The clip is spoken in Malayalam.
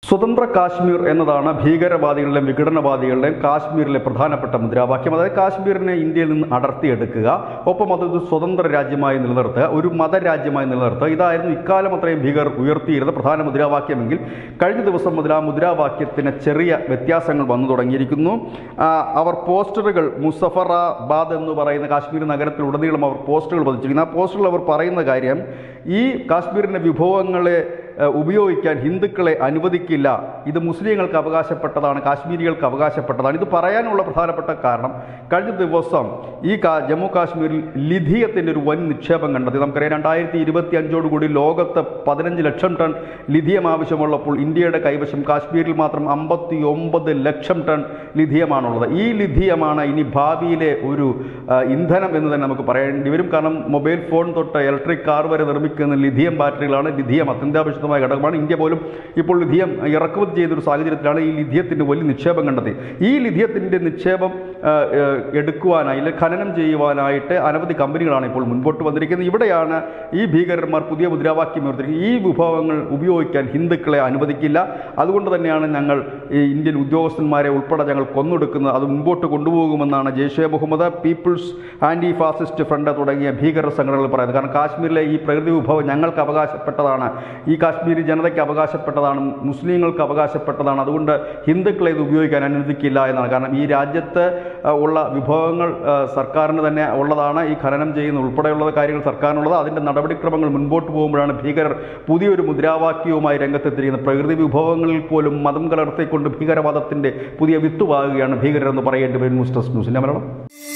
സ്വതന്ത്ര കാശ്മീർ എന്നതാണ് ഭീകരവാദികളുടെയും വിഘടനവാദികളുടെയും കാശ്മീരിലെ പ്രധാനപ്പെട്ട മുദ്രാവാക്യം അതായത് കാശ്മീരിനെ ഇന്ത്യയിൽ നിന്ന് അടർത്തിയെടുക്കുക ഒപ്പം അതൊരു സ്വതന്ത്ര രാജ്യമായി നിലനിർത്തുക ഒരു മതരാജ്യമായി നിലനിർത്തുക ഇതായിരുന്നു ഇക്കാലം അത്രയും ഭീകർ ഉയർത്തിയിരുന്ന പ്രധാന മുദ്രാവാക്യമെങ്കിൽ കഴിഞ്ഞ ദിവസം മുതൽ ആ മുദ്രാവാക്യത്തിന് ചെറിയ വ്യത്യാസങ്ങൾ വന്നു തുടങ്ങിയിരിക്കുന്നു ആ, അവർ പോസ്റ്ററുകൾ മുസഫറാബാദ് എന്ന് പറയുന്ന കാശ്മീർ നഗരത്തിലുടനീളം അവർ പോസ്റ്ററുകൾ പതിച്ചിരിക്കുന്നു ആ പോസ്റ്ററിൽ അവർ പറയുന്ന കാര്യം ഈ കാശ്മീരിൻ്റെ വിഭവങ്ങളെ ഏഹ്, ഉപയോഗിക്കാൻ ഹിന്ദുക്കളെ അനുവദിക്കില്ല ഇത് മുസ്ലിങ്ങൾക്ക് അവകാശപ്പെട്ടതാണ് കാശ്മീരികൾക്ക് അവകാശപ്പെട്ടതാണ് ഇത് പറയാനുള്ള പ്രധാനപ്പെട്ട കാരണം കഴിഞ്ഞ ദിവസം ഈ കാ- ജമ്മു കാശ്മീരിൽ ലിഥിയത്തിൻ്റെ ഒരു വൻ നിക്ഷേപം കണ്ടെത്തി നമുക്കറിയാം രണ്ടായിരത്തി ഇരുപത്തി അഞ്ചോടുകൂടി ലോകത്ത് പതിനഞ്ച് ലക്ഷം ടൺ ലിഥിയം ആവശ്യമുള്ളപ്പോൾ ഇന്ത്യയുടെ കൈവശം കാശ്മീരിൽ മാത്രം അമ്പത്തി ഒമ്പത് ലക്ഷം ടൺ ലിഥിയമാണുള്ളത് ഈ ലിഥിയമാണ് ഇനി ഭാവിയിലെ ഒരു ആ, ഇന്ധനം എന്ന് തന്നെ നമുക്ക് പറയേണ്ടി വരും കാരണം മൊബൈൽ ഫോൺ തൊട്ട് ഇലക്ട്രിക് കാർ വരെ നിർമ്മിക്കുന്ന ലിഥിയം ബാറ്ററികളാണ് ലിഥിയം അത്യന്താപേക്ഷിതമായ ഘടകമാണ് ഇന്ത്യ പോലും ഇപ്പോൾ ലിഥിയം ഇറക്കുമതി ചെയ്തൊരു സാഹചര്യത്തിലാണ് ഈ ലിഥിയത്തിൻ്റെ വലിയ നിക്ഷേപം കണ്ടെത്തി ഈ ലിഥിയത്തിൻ്റെ നിക്ഷേപം ആ, ആ, എടുക്കുവാനായി അല്ലെങ്കിൽ ഖനനം ചെയ്യുവാനായിട്ട് അനവധി കമ്പനികളാണ് ഇപ്പോൾ മുൻപോട്ട് വന്നിരിക്കുന്നത് ഇവിടെയാണ് ഈ ഭീകരന്മാർ പുതിയ മുദ്രാവാക്യം ഉയർത്തിയിരിക്കുന്നത് ഈ വിഭവങ്ങൾ ഉപയോഗിക്കാൻ ഹിന്ദുക്കളെ അനുവദിക്കില്ല അതുകൊണ്ട് തന്നെയാണ് ഞങ്ങൾ ഈ ഇന്ത്യൻ ഉദ്യോഗസ്ഥന്മാരെ ഉൾപ്പെടെ ഞങ്ങൾ കൊന്നൊടുക്കുന്നത് അത് മുൻപോട്ട് കൊണ്ടുപോകുമെന്നാണ് Jaishe Mohammed people's anti fascist front തുടങ്ങിയ ഭീകര സംഘടനകൾ പറയുന്നത് കാരണം കാശ്മീരിലെ ഈ പ്രകൃതി വിഭവം ഞങ്ങൾക്ക് അവകാശപ്പെട്ടതാണ് ഈ കാശ്മീരി ജനതയ്ക്ക് അവകാശപ്പെട്ടതാണ് മുസ്ലിങ്ങൾക്ക് അവകാശപ്പെട്ടതാണ് അതുകൊണ്ട് ഹിന്ദുക്കളെ ഇത് ഉപയോഗിക്കാൻ അനുവദിക്കില്ല എന്നാണ് കാരണം ഈ രാജ്യത്ത് ആ, ഉള്ള വിഭവങ്ങൾ ആ, സർക്കാരിന് തന്നെ ഉള്ളതാണ് ഈ ഖനനം ചെയ്യുന്ന ഉൾപ്പെടെയുള്ള കാര്യങ്ങൾ സർക്കാരിനുള്ളത് അതിൻ്റെ നടപടിക്രമങ്ങൾ മുൻപോട്ട് പോകുമ്പോഴാണ് ഭീകരർ പുതിയൊരു മുദ്രാവാക്യവുമായി രംഗത്തെത്തിയിരിക്കുന്നത് പ്രകൃതി വിഭവങ്ങളിൽ പോലും മതം കലർത്തിക്കൊണ്ട് ഭീകരവാദത്തിൻ്റെ പുതിയ വിത്തുവാകുകയാണ് ഭീകരർ എന്ന് പറയേണ്ടി വരും ന്യൂസ് ഡെസ്ക് ന്യൂസിൻ്റെ മലയാളം